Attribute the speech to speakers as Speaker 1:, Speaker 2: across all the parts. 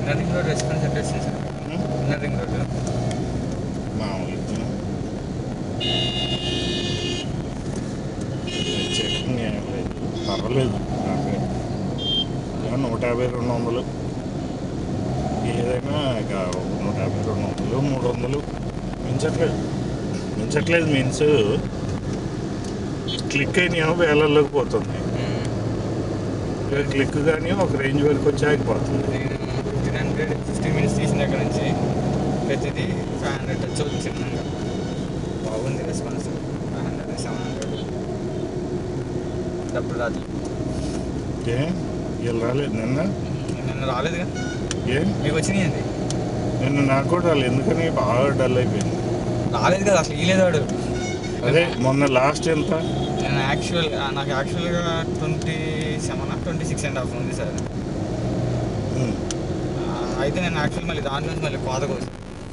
Speaker 1: Inner ring road response ఎట్లా వచ్చింది sir
Speaker 2: ఉం?
Speaker 1: ఇన్నర్ రింగ్ రోడ్
Speaker 2: మామూలు చెకింగ్ ఏం లేదు పర్వాలేదు నాకు ఏమో నూట యాభై రెండు వందలు ఏదైనా ఇక ఒక నూట యాభై రెండు వందలు మూడు వందలు మించట్లేదు మించట్లేదు మీన్స్ క్లిక్ అయినా వేలల్లోకి పోతుంది ఇక క్లిక్ కానీ ఒక రేంజ్ వరకు వచ్చి ఆగిపోతుంది
Speaker 1: నేను ఫిఫ్టీన్ హండ్రెడ్ ఫిఫ్టీన్ మినిట్స్ తీసిన దగ్గర నుంచి ప్రతిదీ ఫైవ్ హండ్రెడ్ టచ్ అవుతుంది చిన్నగా బాగుంది response five hundred seven hundred డబ్బులు రాదు
Speaker 2: ఏ వీళ్ళు రాలేదు నిన్న
Speaker 1: నిన్న రాలేదుగా
Speaker 2: ఏ
Speaker 1: మీకు వచ్చినాయి అండి
Speaker 2: నిన్న నాకు కూడా రాలేదు ఎందుకని బాగా డల్ అయిపోయింది
Speaker 1: రాలేదు కదా అసలు ఇలేదు వాడు
Speaker 2: అదే మొన్న లాస్ట్ ఎంత
Speaker 1: నేను యాక్చువల్ నాకు యాక్చువల్గా twenty seven twenty six and half ఉంది సార్
Speaker 2: ఉమ్.
Speaker 1: ఆ, అయితే నేను యాక్చువల్ మళ్ళీ దాంట్లో నుంచి మళ్ళీ కోత కోసం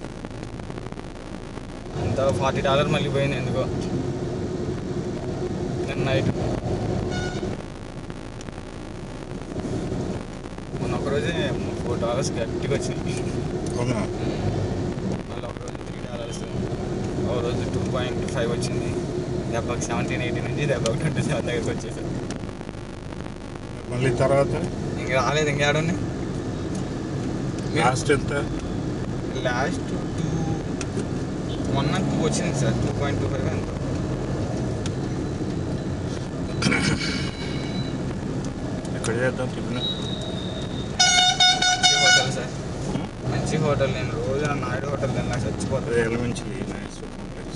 Speaker 1: అంత ఫార్టీ డాలర్ మళ్ళీ పోయింది ఎందుకో నిన్న నైట్ మొన్న ఒకరోజే ఫోర్ డాలర్స్ గట్టిగా వచ్చినాయి
Speaker 2: అవునా
Speaker 1: మళ్ళీ ఒక రోజు త్రీ డాలర్స్ ఒక రోజు టూ పాయింట్ ఫైవ్ వచ్చింది దెబ్బకి సెవెంటీన్ ఎయిటీ నుంచి దెబ్బకి ట్వంటీ సెవెన్ దగ్గరికి వచ్చేసారు
Speaker 2: మళ్ళీ తర్వాత
Speaker 1: ఇంక రాలేదు ఇంకా ఆడున్నాయి
Speaker 2: లాస్ట్ ఎంత
Speaker 1: last two one and two వచ్చింది sir two point two five ఎంత
Speaker 2: ఎక్కడ చేద్దాం టిఫిన్
Speaker 1: మంచి హోటల్ సార్ మంచి హోటల్ నేను రోజు నా నాయుడు హోటల్ తిన్నా చచ్చిపోతాను
Speaker 2: ఎలమెంచలి నైస్ కాంప్లెక్స్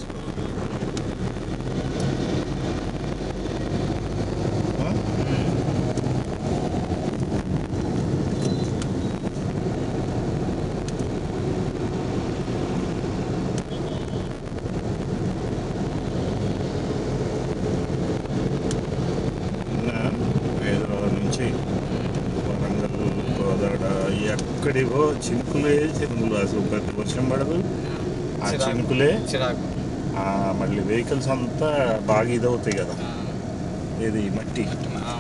Speaker 2: నిన్న హైదరాబాద్ నుంచి వరంగల్ కోదాడ ఎక్కడివో చినుకులే చినుకులు అసలు పెద్ద వర్షం పడదు ఆ
Speaker 1: చిరాకు.
Speaker 2: చినుకులే
Speaker 1: చిరాకు
Speaker 2: ఆ మళ్ళీ వెహికల్స్ అంతా బాగా ఇదవుతాయి కదా
Speaker 1: ఆ,
Speaker 2: ఇది మట్టి
Speaker 1: ఆ,